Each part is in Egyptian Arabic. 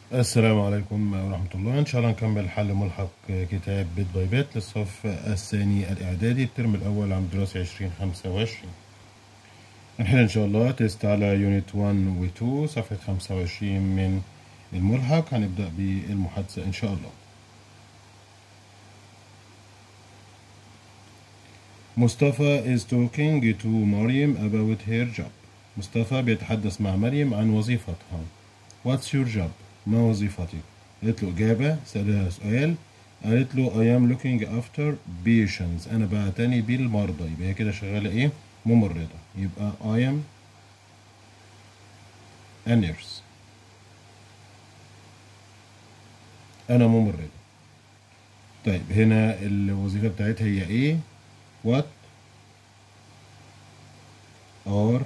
السلام عليكم ورحمة الله إن شاء الله نكمل حل ملحق كتاب بيت باي بيت للصف الثاني الإعدادي الترم الأول عام دراسي 2025 هنحل إن شاء الله تيست على يونت 1 و 2 صفحة 25 من الملحق هنبدأ بالمحادثة إن شاء الله مصطفى is talking to مريم about her job مصطفى بيتحدث مع مريم عن وظيفتها What's your job؟ ما وظيفتك؟ قالت له إجابة سألها سؤال قالت له I am looking after patients أنا بعتني بالمرضى يبقى هي كده شغالة إيه؟ ممرضة يبقى I am a nurse أنا ممرضة طيب هنا الوظيفة بتاعتها هي إيه؟ What are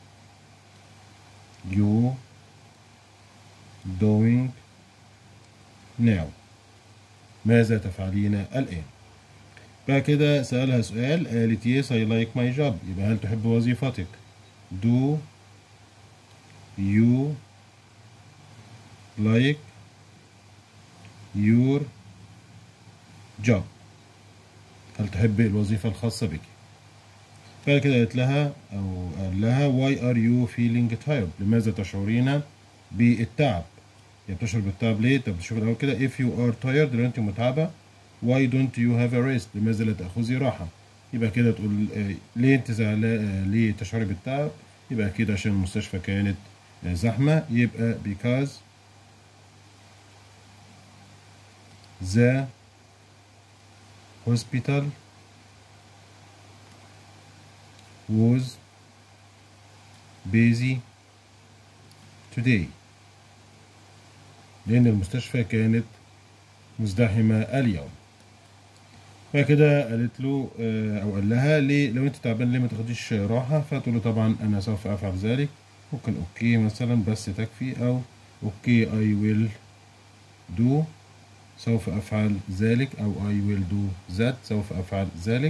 you doing now ماذا تفعلين الآن بعد كده سألها سؤال قالت yes I like my job يبقى هل تحب وظيفتك do you like your job هل تحب الوظيفة الخاصة بك بعد كده قالت لها أو قال لها why are you feeling tired لماذا تشعرين بالتعب هي بتشعر بالتعب ليه؟ طب بتشوف الأول كده if you are tired لو أنت متعبة why don't you have a rest لماذا لا تأخذي راحة يبقى كده تقول آه، ليه أنت زعلانة آه، ليه تشعري بالتعب يبقى كده عشان المستشفى كانت آه، زحمة يبقى because the hospital was busy today لأن المستشفى كانت مزدحمة اليوم فكده قالت له آه، أو قال لها ليه لو أنت تعبان ليه ما تاخديش راحة فتقول له طبعا أنا سوف أفعل ذلك ممكن أوكي مثلا بس تكفي أو أوكي I will do سوف أفعل ذلك أو I will do that سوف أفعل ذلك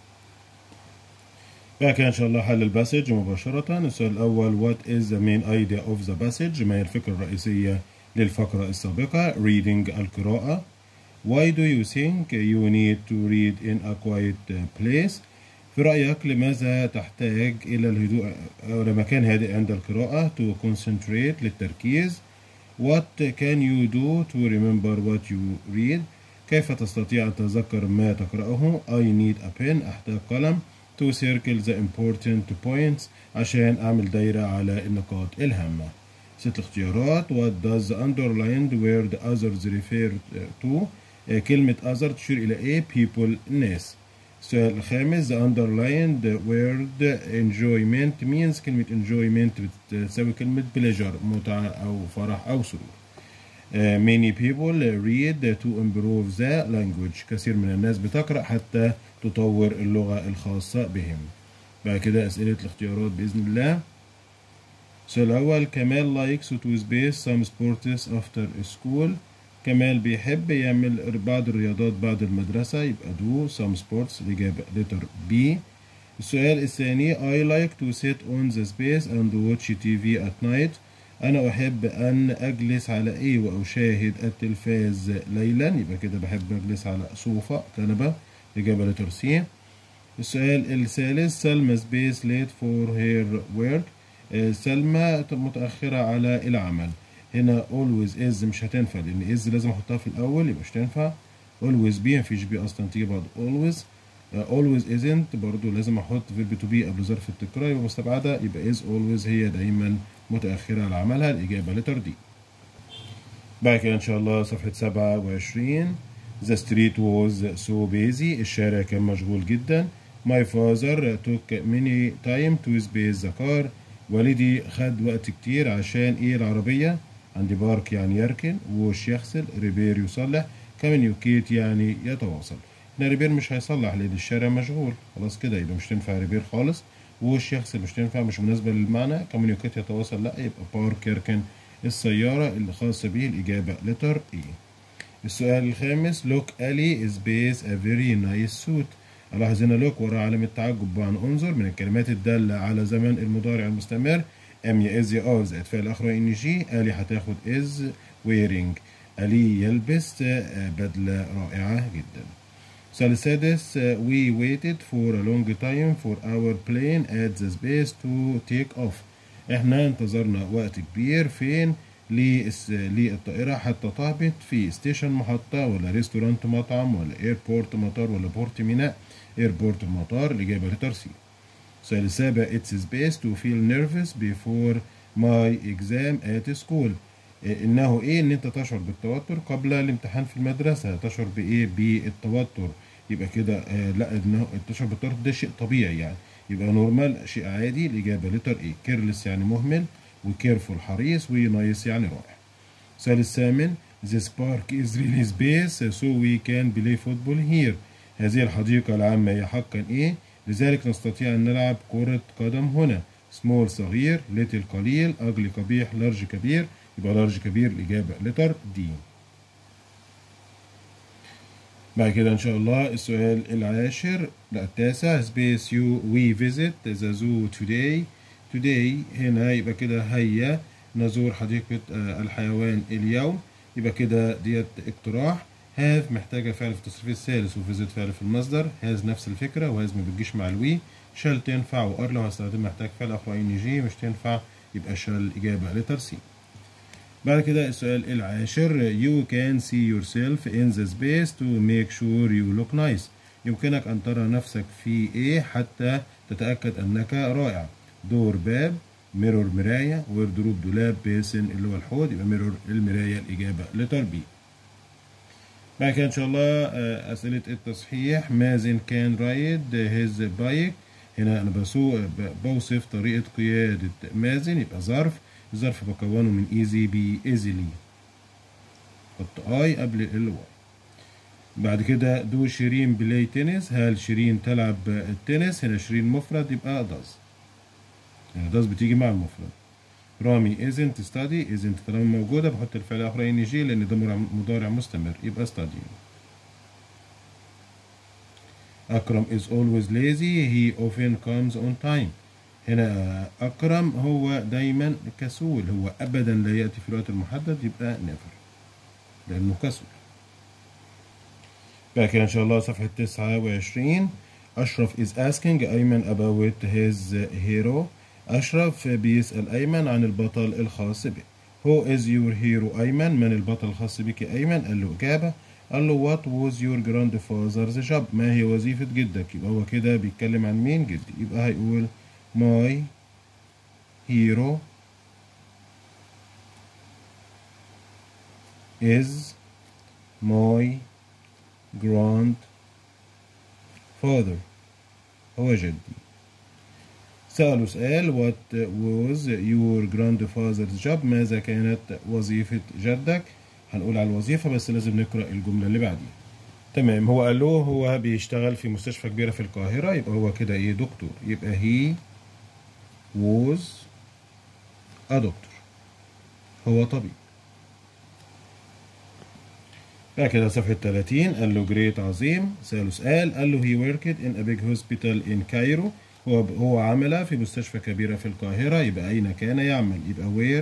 بعد كده إن شاء الله حل الباسج مباشرة السؤال الأول What is the main idea of the passage ما هي الفكرة الرئيسية للفقرة السابقة reading القراءة Why do you think you need to read in a quiet place في رأيك لماذا تحتاج إلى الهدوء أو لمكان هادئ عند القراءة to concentrate للتركيز What can you do to remember what you read كيف تستطيع أن تتذكر ما تقرأه I need a pen أحتاج قلم to circle the important points عشان أعمل دايرة على النقاط الهامة ست اختيارات What does the underlined word others refer to آه، كلمة other تشير إلى إيه people الناس السؤال الخامس the underlined word enjoyment means كلمة enjoyment بتساوي كلمة pleasure متعة أو فرح أو سرور آه، many people read to improve the language كثير من الناس بتقرأ حتى تطور اللغة الخاصة بهم بعد كده أسئلة الاختيارات بإذن الله السؤال الأول كمال likes to space some sports after school كمال بيحب يعمل بعض الرياضات بعد المدرسة يبقى do some sports الإجابة letter B السؤال الثاني I like to sit on the space and watch TV at night أنا أحب أن أجلس على إيه وأشاهد التلفاز ليلا يبقى كده بحب أجلس على صوفة كنبة إجابة letter C السؤال الثالث سلمى سبيس ليت فور هير ورك سلمى متأخرة على العمل هنا always is مش هتنفع لأن is لازم أحطها في الأول يبقى مش تنفع always be مفيش be أصلا تيجي بعد always آه، always isn't برضو لازم أحط verb to be قبل ظرف التكرار يبقى مستبعدة يبقى is always هي دايما متأخرة على عملها الإجابة letter D بعد كده إن شاء الله صفحة 27 The street was so busy الشارع كان مشغول جدا My father took many time to space the car والدي خد وقت كتير عشان ايه العربية عندي بارك يعني يركن وش يغسل ريبير يصلح كوميونيكيت يعني يتواصل هنا ريبير مش هيصلح لان الشارع مشغول خلاص كده يبقى مش تنفع ريبير خالص وش يغسل مش تنفع مش مناسبة للمعنى كوميونيكيت يتواصل لا يبقى بارك يركن السيارة اللي خاصة به الإجابة لتر إي السؤال الخامس لوك ألي is based a very nice suit ألاحظ هنا لوك وراء علامة تعجب عن انظر من الكلمات الدالة على زمن المضارع المستمر ام يا از يا ار زائد فعل اخر ان جي الي هتاخد از ويرينج الي يلبس آه، بدله رائعه جدا السؤال السادس uh, we waited for a long time for our plane at the space to take off احنا انتظرنا وقت كبير فين للس- للطائرة حتى تهبط في ستيشن محطة ولا ريستورانت مطعم ولا ايربورت مطار ولا بورت ميناء ايربورت مطار الإجابة لتر سي السؤال السابع it's space to feel nervous before my exam at school إيه انه ايه ان انت تشعر بالتوتر قبل الامتحان في المدرسة تشعر بايه بالتوتر يبقى كده آه لا انه تشعر بالتوتر ده شيء طبيعي يعني يبقى نورمال شيء عادي الاجابة لتر ايه كيرلس يعني مهمل وكيرفول حريص ونايس يعني رائع السؤال الثامن This park is really space so we can play football here هذه الحديقة العامة هي حقا ايه لذلك نستطيع ان نلعب كرة قدم هنا small صغير little قليل ugly قبيح large كبير يبقى large كبير الإجابة لتر دي بعد كده إن شاء الله السؤال العاشر لا التاسع space you we visit the zoo today today هنا يبقى كده هيا نزور حديقة آه، الحيوان اليوم يبقى كده ديت اقتراح have محتاجة فعل في التصريف الثالث وفيزيت فعل في المصدر has نفس الفكرة وهاز ما بتجيش مع الوي shall تنفع وار لو هستخدم محتاج فعل اخر ان جي مش تنفع يبقى shall إجابة لتر سي بعد كده السؤال العاشر you can see yourself in the space to make sure you look nice يمكنك أن ترى نفسك في إيه حتى تتأكد أنك رائع دور باب ميرور مراية وردروب دولاب بيسن اللي هو الحوض يبقى ميرور المراية الإجابة لتر بي بعد كده إن شاء الله آه، أسئلة التصحيح مازن كان رايد هيز بايك هنا أنا بسوق ب- بوصف طريقة قيادة مازن يبقى ظرف الظرف بكونه من ايزي بي ايزيلي حط اي قبل ال واي بعد كده دو شيرين بلاي تنس هل شيرين تلعب التنس هنا شيرين مفرد يبقى داز هنا داز بتيجي مع المفرد رامي isn't study isn't طالما موجودة بحط الفعل الآخر ان جي لأن ده مضارع- مضارع مستمر يبقى study أكرم is always lazy he often comes on time هنا أكرم هو دايما كسول هو أبدا لا يأتي في الوقت المحدد يبقى never لأنه كسول بعد كده إن شاء الله صفحة 29 أشرف is asking أيمن about his hero أشرف بيسأل أيمن عن البطل الخاص به Who is your hero أيمن من البطل الخاص بك أيمن قال له إجابة قال له what was your grandfather's job ما هي وظيفة جدك يبقى هو كده بيتكلم عن مين جدي يبقى هيقول my hero is my grandfather هو جدي سألوا سؤال what was your grandfather's job ماذا كانت وظيفة جدك هنقول على الوظيفة بس لازم نقرأ الجملة اللي بعديها تمام هو قال له هو بيشتغل في مستشفى كبيرة في القاهرة يبقى هو كده ايه دكتور يبقى he was a doctor هو طبيب بعد كده صفحة 30 قال له جريت عظيم سأله سؤال قال له he worked in a big hospital in Cairo هو هو عمل في مستشفى كبيرة في القاهرة يبقى أين كان يعمل يبقى where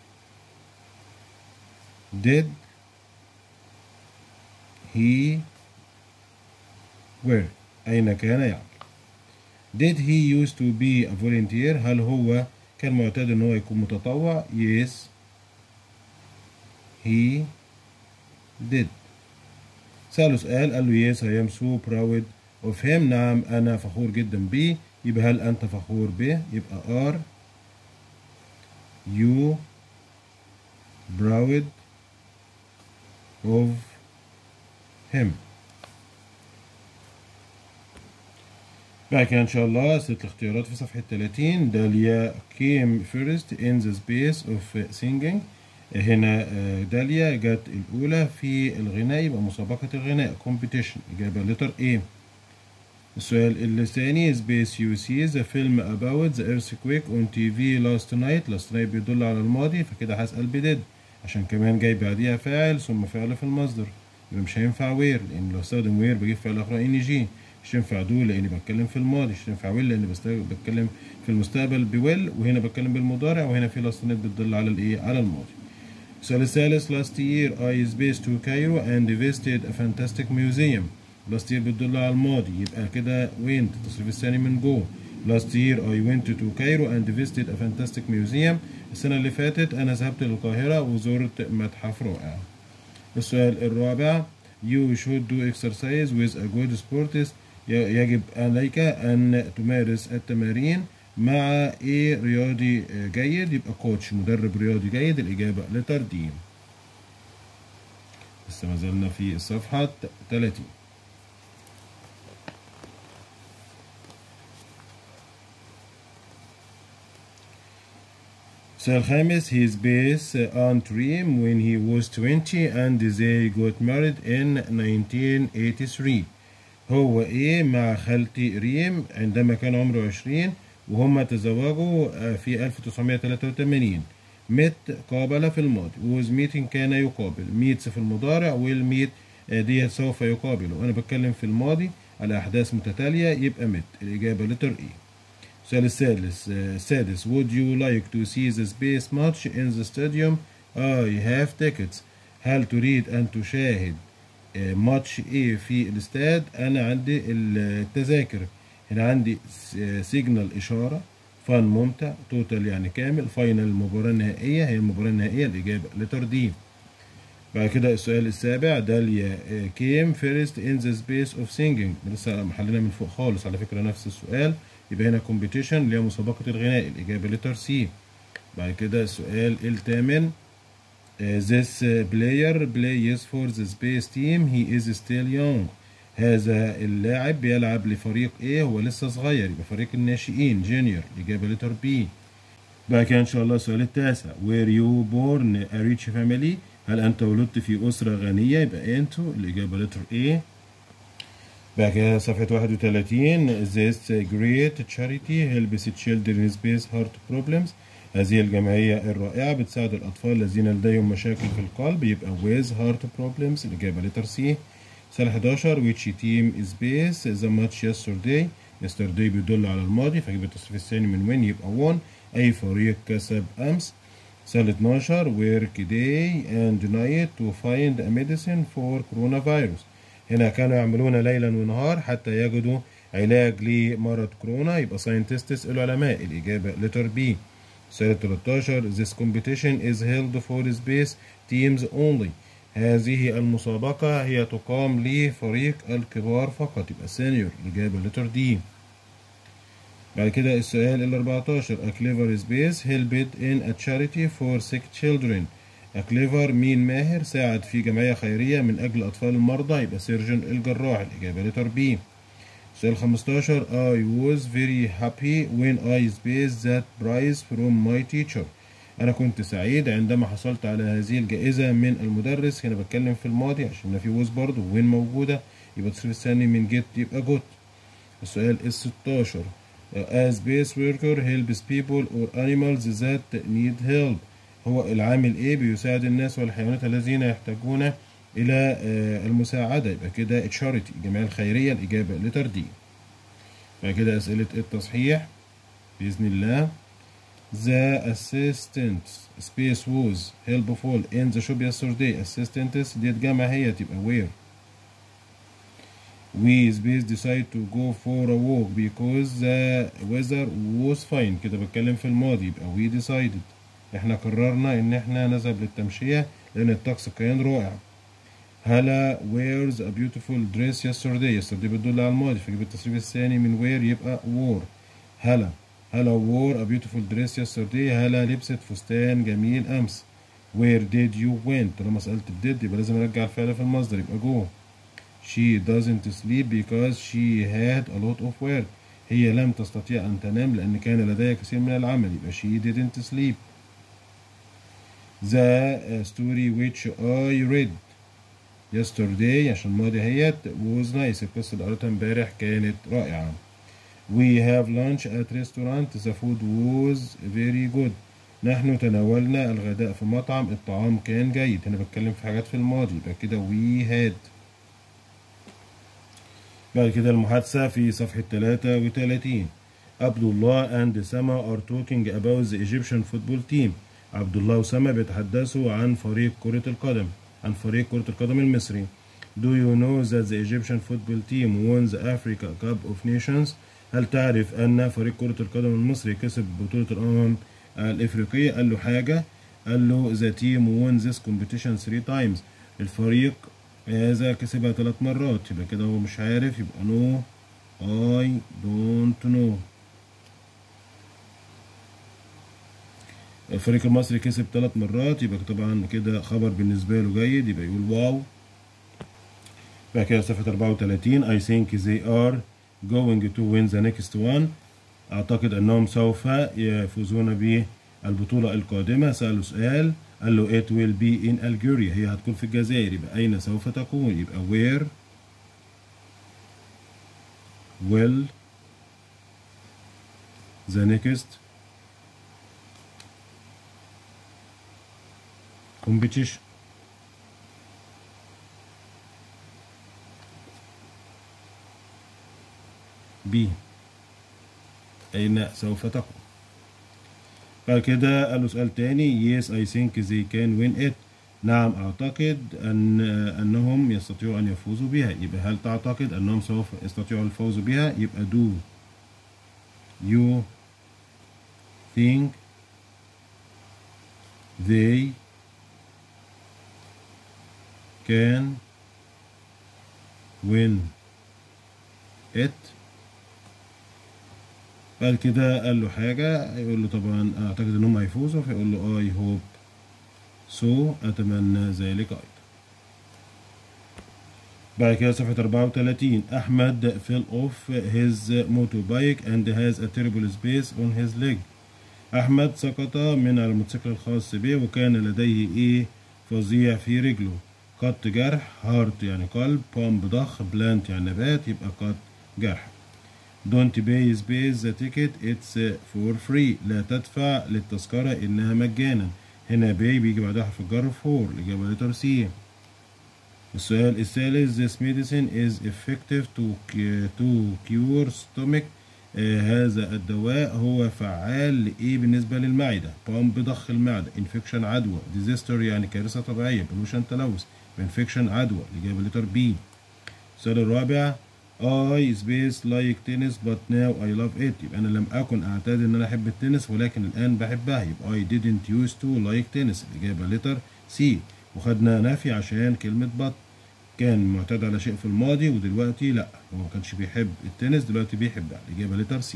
did he work أين كان يعمل Did he used to be a volunteer هل هو كان معتاد ان هو يكون متطوع yes he did سأله سؤال قال له yes I am so proud of him نعم أنا فخور جدا بيه يبقى هل أنت فخور به يبقى are you proud of him بعد كده ان شاء الله ست الاختيارات في صفحة 30 داليا came first in the space of singing هنا آه، داليا جت الأولى في الغناء يبقى مسابقة الغناء competition إجابة لتر A السؤال الثاني space you see the film about the earthquake on TV last night last night بيدل على الماضي فكده هسأل بدid عشان كمان جاي بعديها فاعل ثم فعل في المصدر يبقى مش هينفع وير لأن لو استخدم وير بجيب فعل آخر ان جي مش تنفع دو لاني بتكلم في الماضي مش تنفع ويل لاني بست- بتكلم في المستقبل بويل وهنا بتكلم بالمضارع وهنا في لاست نت بتدل على الايه على الماضي السؤال الثالث last year I spaced to Cairo and visited a fantastic museum last year بتدل على الماضي يبقى كده went التصريف الثاني من جو last year I went to Cairo and visited a fantastic museum السنة اللي فاتت أنا ذهبت للقاهرة وزرت متحف رائع السؤال الرابع you should do exercise with a good sportist ي- يجب عليك أن تمارس التمارين مع ايه رياضي آه، جيد يبقى كوتش مدرب رياضي جيد الإجابة لتر دي لسه ما زلنا في الصفحة 30 السؤال الخامس his base aunt Reem when he was 20 and they got married in 1983 هو ايه مع خالتي ريم عندما كان عمره 20 وهم تزوجوا آه، في 1983 مت قابل في الماضي was meeting كان يقابل meets في المضارع will meet آه، ديت سوف يقابل وانا بتكلم في الماضي على احداث متتاليه يبقى مت الاجابه لتر اي السؤال السادس آه، السادس would you like to see the space match in the stadium I have tickets هل تريد أن تشاهد آه، ماتش ايه في الاستاد انا عندي التذاكر هنا عندي سيجنال اشاره فان ممتع توتال يعني كامل فاينل المباراه النهائيه هي المباراه النهائيه الاجابه لتر دي بعد كده السؤال السابع داليا كيم فيرست ان ذا سبيس اوف سينجينج لسه محلنا من فوق خالص على فكره نفس السؤال يبقى هنا كومبيتيشن اللي هي مسابقه الغناء الاجابه لتر سي بعد كده السؤال الثامن Uh, this uh, player plays for the space team he is still young هذا اللاعب بيلعب لفريق ايه هو لسه صغير يبقى فريق الناشئين جونيور اجابه لتر بي بقى كده ان شاء الله السؤال التاسع were you born a rich family هل انت ولدت في اسره غنيه يبقى انتو الاجابه لتر ايه بقى كده صفحة 31 This great charity helps children with heart problems هذه الجمعية الرائعة بتساعد الأطفال الذين لديهم مشاكل في القلب يبقى with heart problems الإجابة لتر سي سنة 11 which team is based the match yesterday yesterday بيدل على الماضي فجيب التصريف الثاني من وين يبقى won أي فريق كسب أمس سنة 12 work day and night to find a medicine for coronavirus هنا كانوا يعملون ليلا ونهار حتى يجدوا علاج لمرض كورونا يبقى scientists العلماء الإجابة letter B سنة 13 This competition is held for space teams only هذه المسابقة هي تقام لفريق الكبار فقط يبقى senior الإجابة letter D بعد كده السؤال ال 14 A clever space helped in a charity for sick children A clever مين ماهر ساعد في جمعية خيرية من أجل الأطفال المرضى يبقى سيرجن الجراح الإجابة لتر بي سؤال 15 I was very happy when I spaced that prize from my teacher أنا كنت سعيد عندما حصلت على هذه الجائزة من المدرس هنا بتكلم في الماضي عشان في was برضه وين موجودة يبقى التصريف الثاني من get يبقى got السؤال ال 16 A space worker helps people or animals that need help هو العامل ايه بيساعد الناس والحيوانات الذين يحتاجون الى آه، المساعده يبقى كده تشاريتي الجمعيه الخيريه الاجابه لتر دي بعد كده اسئله التصحيح باذن الله The assistant space was helpful in the shop yesterday assistants ديت جمع هي تبقى where We space decide to go for a walk because the weather was fine كده بتكلم في الماضي يبقى we decided احنا قررنا ان احنا نذهب للتمشية لان الطقس كان رائع هلا wears a beautiful dress yesterday yesterday بتدل على الماضي فجيب التصريف الثاني من wear يبقى wore هلا هلا wore a beautiful dress yesterday هلا لبست فستان جميل امس where did you went طالما سألت did يبقى لازم ارجع الفعل في المصدر يبقى جو she doesn't sleep because she had a lot of work هي لم تستطيع أن تنام لأن كان لديها كثير من العمل يبقى she didn't sleep the uh, story which I read yesterday عشان الماضي هيت was nice القصة اللي قريتها امبارح كانت رائعة we have lunch at restaurant the food was very good نحن تناولنا الغداء في مطعم الطعام كان جيد هنا بتكلم في حاجات في الماضي يبقى كده we had بعد كده المحادثة في صفحة 33 عبد الله and سما are talking about the Egyptian football team عبد الله وسما بيتحدثوا عن فريق كرة القدم عن فريق كرة القدم المصري Do you know that the Egyptian football team won the Africa Cup of Nations هل تعرف أن فريق كرة القدم المصري كسب بطولة الأمم الإفريقية قال له حاجة قال له the team won this competition three times الفريق هذا كسبها ثلاث مرات يبقى كده هو مش عارف يبقى no I don't know الفريق المصري كسب ثلاث مرات يبقى طبعا كده خبر بالنسبة له جيد يبقى يقول واو بعد كده صفحة 34 I think they are going to win the next one أعتقد أنهم سوف يفوزون بالبطولة القادمة سأله سؤال قال له it will be in Algeria هي هتكون في الجزائر يبقى أين سوف تكون يبقى where will the next competition be أين سوف تكون بعد كده قال له سؤال تاني yes I think they can win it نعم أعتقد أن أنهم يستطيعوا أن يفوزوا بها يبقى هل تعتقد أنهم سوف يستطيعوا الفوز بها يبقى do you think they can win it بعد كده قال له حاجة يقول له طبعا أعتقد إن هم هيفوزوا فيقول له I hope so أتمنى ذلك أيضا بعد كده صفحة 34 أحمد fell off his motorbike and has a terrible space on his leg أحمد سقط من على الموتوسيكل الخاص به وكان لديه إيه فظيع في رجله قط جرح هارت يعني قلب بامب ضخ بلانت يعني نبات يبقى قط جرح Don't pay space the ticket it's for free لا تدفع للتذكرة إنها مجانا هنا pay بيجي بعدها حرف الجر for الإجابة لتر سي السؤال الثالث this medicine is effective to to cure stomach آه هذا الدواء هو فعال لإيه بالنسبة للمعدة بامب ضخ المعدة infection عدوى disaster يعني كارثة طبيعية pollution تلوث infection عدوى الإجابة لتر بي السؤال الرابع I space like tennis but now I love it يبقى أنا لم أكن أعتاد إن أنا أحب التنس ولكن الآن بحبها يبقى I didn't used to like tennis الإجابة لتر سي وخدنا نفي عشان كلمة but كان معتاد على شيء في الماضي ودلوقتي لا هو ما كانش بيحب التنس دلوقتي بيحبها الإجابة لتر سي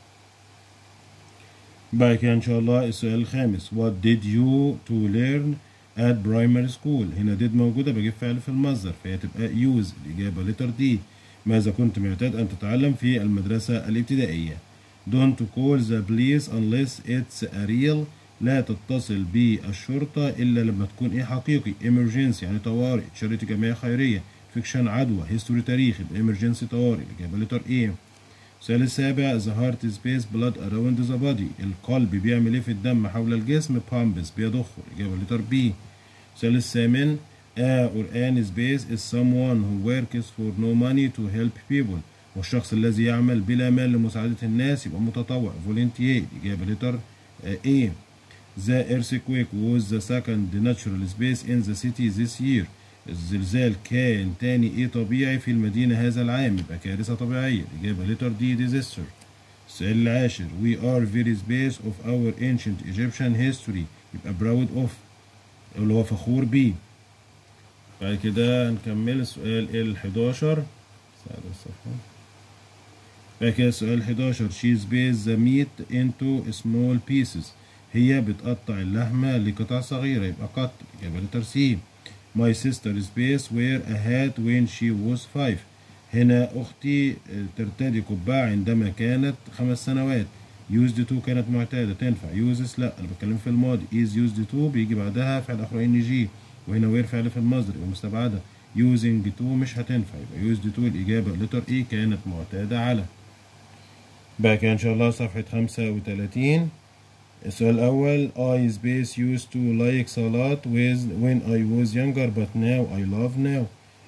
بعد كده إن شاء الله السؤال الخامس What did you to learn at primary school هنا did موجودة بجيب فعل في المصدر فهي تبقى use الإجابة لتر دي ماذا كنت معتاد أن تتعلم في المدرسة الابتدائية Don't call the police unless it's a real لا تتصل بالشرطة إلا لما تكون إيه حقيقي emergency يعني طوارئ شريط جمعية خيرية فيكشن عدوى history تاريخ emergency طوارئ الإجابة لتر إيه السؤال السابع the heart space blood around the body القلب بيعمل إيه في الدم حول الجسم pumps بيضخه الإجابة لتر بي السؤال الثامن A or an space is someone who works for no money to help people والشخص الذي يعمل بلا مال لمساعدة الناس يبقى متطوع volunteer إجابة لتر A The earthquake was the second natural space in the city this year الزلزال كان تاني ايه طبيعي في المدينة هذا العام يبقى كارثة طبيعية الإجابة لتر دي disaster السؤال العاشر We are very space of our ancient Egyptian history يبقى proud of اللي هو فخور بيه بعد كده هنكمل السؤال ال 11 ساعد الصفحة بعد كده السؤال 11 she space the meat into small pieces هي بتقطع اللحمة لقطع صغيرة يبقى قط إجابة لترسيم My sister space wear a hat when she was five هنا أختي ترتدي قبعة عندما كانت خمس سنوات used to كانت معتادة تنفع uses لا أنا بتكلم في الماضي is used to بيجي بعدها فعل آخر إن جي وهنا وير فعل في المصدر يبقى مستبعدة using to مش هتنفع يبقى used to الإجابة letter E كانت معتادة على بقى كده إن شاء الله صفحة 35 السؤال الأول I space used to like salad with when I was younger but now I love now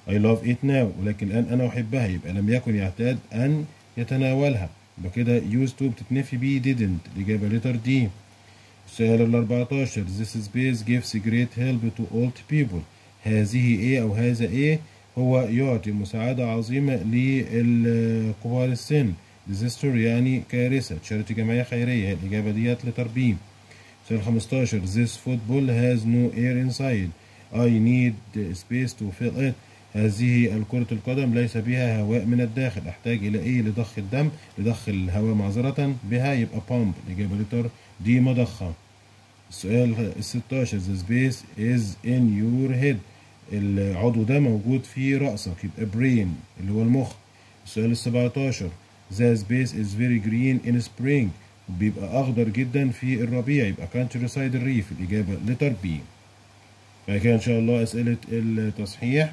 I love it now ولكن الآن أنا أحبها يبقى لم يكن يعتاد أن يتناولها يبقى كده used to بتتنفي بيه didn't الإجابة letter D السؤال ال 14 This space gives great help to old people هذه إيه أو هذا إيه هو يعطي مساعدة عظيمة للكبار السن disaster يعني كارثة charity جمعية خيرية الإجابة ديت letter B سؤال 15 This football has no air inside I need space to fill it هذه الكرة القدم ليس بها هواء من الداخل أحتاج إلى إيه لضخ الدم لضخ الهواء معذرة بها يبقى pump الإجابة لتر دي مضخة السؤال ال 16 The space is in your head العضو ده موجود في رأسك يبقى brain اللي هو المخ السؤال ال 17 The space is very green in spring بيبقى أخضر جدا في الربيع يبقى countryside الريف الإجابة لتر بي بعد كده إن شاء الله أسئلة التصحيح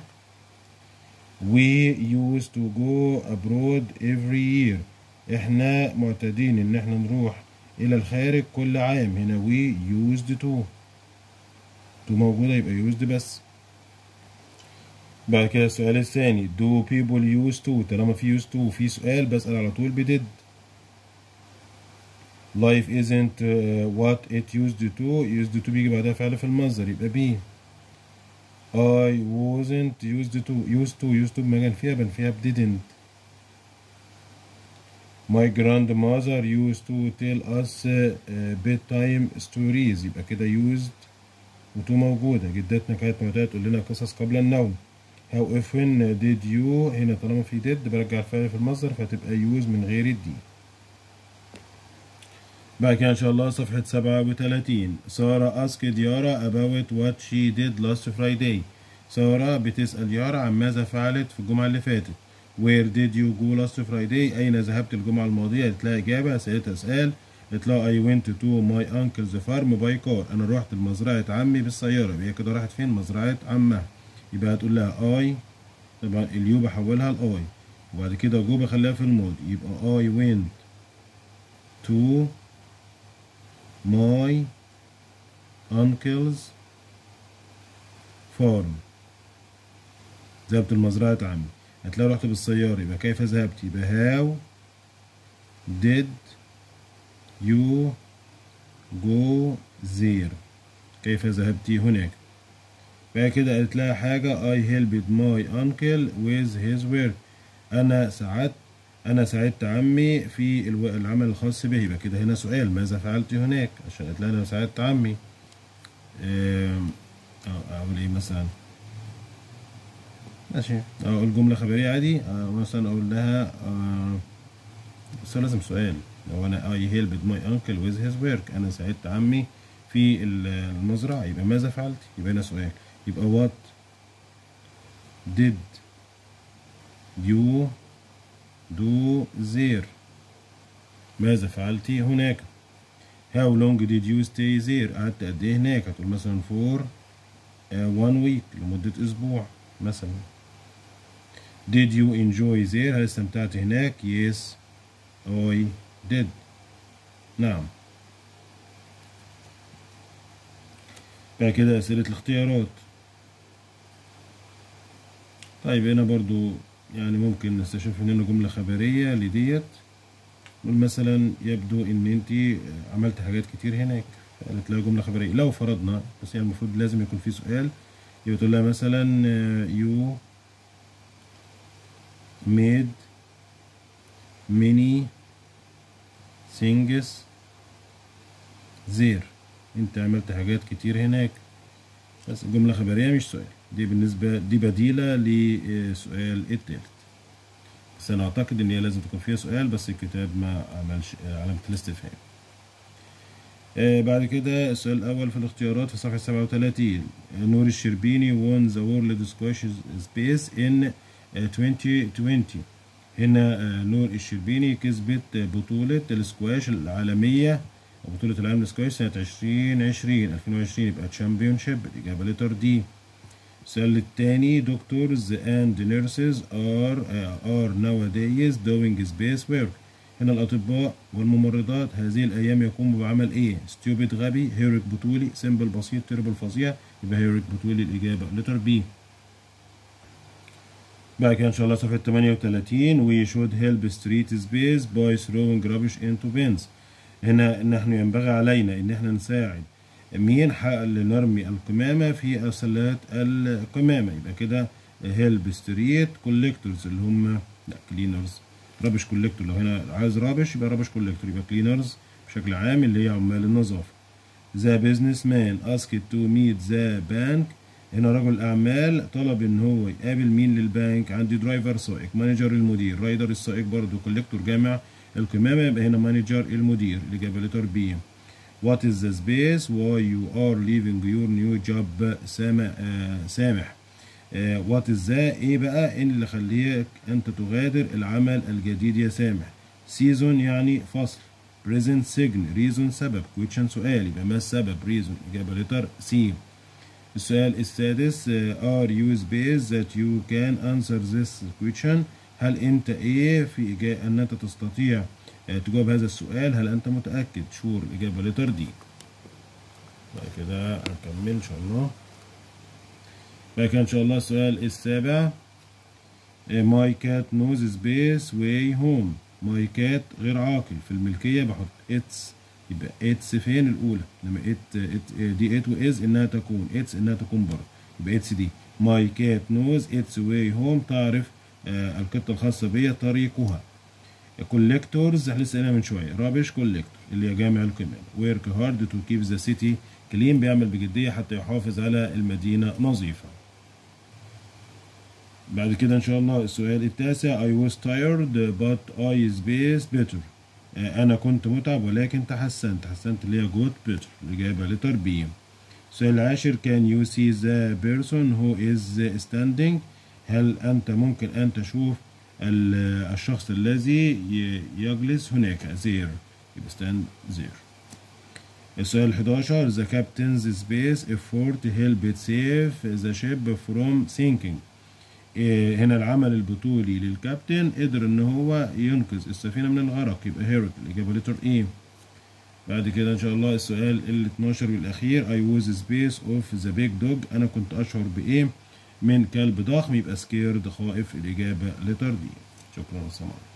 We used to go abroad every year احنا معتادين ان احنا نروح الى الخارج كل عام هنا we used to to موجودة يبقى used بس بعد كده السؤال الثاني do people used to طالما في used to في سؤال بسأل على طول بدid life isn't uh, what it used to used to بيجي بعدها فعل في المصدر يبقى be I wasn't used to used to used to بمجال فيها بل فيها didn't My grandmother used to tell us uh, bedtime stories يبقى كده used وتو موجودة جدتنا كانت معتادة تقول لنا قصص قبل النوم How often did you هنا طالما في did برجع الفعل في المصدر فتبقى use من غير الدي بعد كده إن شاء الله صفحة 37 سارة asked يارا about what she did last Friday سارة بتسأل يارا عن ماذا فعلت في الجمعة اللي فاتت Where did you go last Friday أين ذهبت الجمعة الماضية قالت لها إجابة سألتها سؤال قالت لها I went to my uncle's farm by car أنا رحت لمزرعة عمي بالسيارة هي كده راحت فين مزرعة عمها يبقى هتقول لها I طبعا اليو بحولها لأي وبعد كده جو بخليها في الماضي يبقى I went to my uncle's farm ذهبت لمزرعة عمي هتلاقي رحت بالسيارة يبقى كيف ذهبت يبقى how did you go there كيف ذهبت هناك بعد كده قالت لها حاجة I helped my uncle with his work أنا ساعدت أنا ساعدت عمي في الو- العمل الخاص به يبقى كده هنا سؤال ماذا فعلت هناك عشان قالت لها أنا ساعدت عمي آم، أه أقول إيه مثلا ماشي أقول جملة خبرية عادي أه مثلا أقول لها أه بس هو لازم سؤال لو أنا I helped my uncle with his work أنا ساعدت عمي في ال- المزرعة يبقى ماذا فعلت يبقى هنا سؤال يبقى what did you do there ماذا فعلت هناك how long did you stay there قعدت قد ايه هناك هتقول مثلا for uh, one week لمدة أسبوع مثلا did you enjoy there هل استمتعت هناك yes I did نعم بعد كده أسئلة الاختيارات طيب هنا برضو يعني ممكن نستشف منه جملة خبرية لديت نقول مثلا يبدو ان انت عملت حاجات كتير هناك قالت لها جملة خبرية لو فرضنا بس هي المفروض لازم يكون في سؤال يبقى تقول لها مثلا you made many things there انت عملت حاجات كتير هناك بس جملة خبرية مش سؤال دي بالنسبة دي بديلة لسؤال التالت بس أنا أعتقد إن هي لازم تكون فيها سؤال بس الكتاب ما عملش علامة الاستفهام آه بعد كده السؤال الأول في الاختيارات في صفحة 37 نور الشربيني won the world squash space in آه 2020 هنا آه نور الشربيني كسبت بطولة السكواش العالمية بطولة العالم للسكواش سنة 2020 2020 يبقى تشامبيون شيب الإجابة لتر دي السؤال التاني doctors and nurses are uh, are nowadays doing space work هنا الأطباء والممرضات هذه الأيام يقوموا بعمل إيه؟ stupid غبي heroic بطولي simple بسيط terrible فظيع يبقى heroic بطولي الإجابة letter B بعد كده ان شاء الله صفحة 38 we should help street space by throwing rubbish into bins هنا نحن ينبغي علينا ان احنا نساعد مين حقل نرمي القمامة في أسلات القمامة يبقى كده help street collectors اللي هم لا cleaners رابش كوليكتور لو هنا عايز رابش يبقى رابش كوليكتور يبقى كلينرز بشكل عام اللي هي عمال النظافة ذا بيزنس مان اسكت تو ميت ذا بانك هنا رجل اعمال طلب ان هو يقابل مين للبنك عندي درايفر سائق مانجر المدير رايدر السائق برضه كوليكتور جامع القمامة يبقى هنا مانجر المدير الإجابة لتر بي What is the space why you are leaving your new job سامح آه سامح وات از ذا ايه بقى إيه اللي خليك انت تغادر العمل الجديد يا سامح سيزون يعني فصل بريزنت سجن ريزون سبب كويتشن سؤال يبقى ما السبب ريزون اجابه لتر سي السؤال السادس ار يو سبيس ذات يو كان انسر ذس كويتشن هل انت ايه في إجابة ان انت تستطيع تجاوب هذا السؤال هل انت متاكد شور الاجابه لتر دي بعد كده هنكمل ان شاء الله بعد كده ان شاء الله السؤال السابع ماي كات نوز سبيس واي هوم ماي كات غير عاقل في الملكية بحط اتس يبقى اتس فين الأولى لما ات, ات دي ات واز انها تكون اتس انها تكون بره يبقى اتس دي ماي كات نوز اتس واي هوم تعرف آه القطة الخاصة بيا طريقها كوليكتورز احنا لسه قايلها من شوية رابش كوليكتور اللي هي جامع القمامة ورك هارد تو كيب ذا سيتي كلين بيعمل بجدية حتى يحافظ على المدينة نظيفة بعد كده ان شاء الله السؤال التاسع I was tired but I spaced better انا كنت متعب ولكن تحسنت تحسنت اللي هي got better الاجابه لتر بي السؤال العاشر can you see the person who is standing هل انت ممكن ان تشوف الشخص الذي يجلس هناك there يبقى stand there السؤال 11 the captain's space effort helped save the ship from sinking هنا العمل البطولي للكابتن قدر ان هو ينقذ السفينه من الغرق يبقى هيرت الاجابه لتر ايه بعد كده ان شاء الله السؤال ال 12 والاخير I was space of the big dog انا كنت اشعر بايه من كلب ضخم يبقى سكيرد خائف الاجابه لتر دي شكرا والسلام